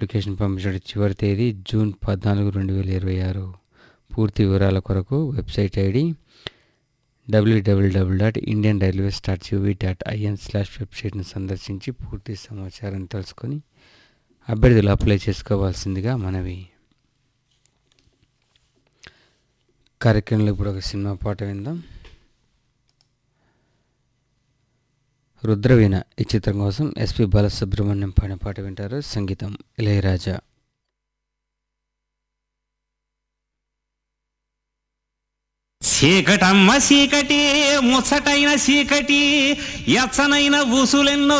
application పంపించడం చివరి తేదీ జూన్ పద్నాలుగు రెండు వేల ఇరవై ఆరు పూర్తి వివరాల కొరకు website ID W W W dot Indian railways dot U V dot I N slash వెబ్సైట్ను సందర్శించి పూర్తి సమాచారం తెలుసుకొని అభ్యర్థులు అప్లై చేసుకోవాల్సిందిగా మనవి కార్యక్రమంలో ఇప్పుడు ఒక సినిమా పాట విందాం రుద్రవీణ ఈ చిత్రం కోసం ఎస్పి బాలసుబ్రహ్మణ్యం పాడిన పాట వింటారు సంగీతం ఇళయరాజా చీకటమ్మ చీకటి ముచ్చటైన చీకటి ఎచ్చనైన ఊసులెన్నో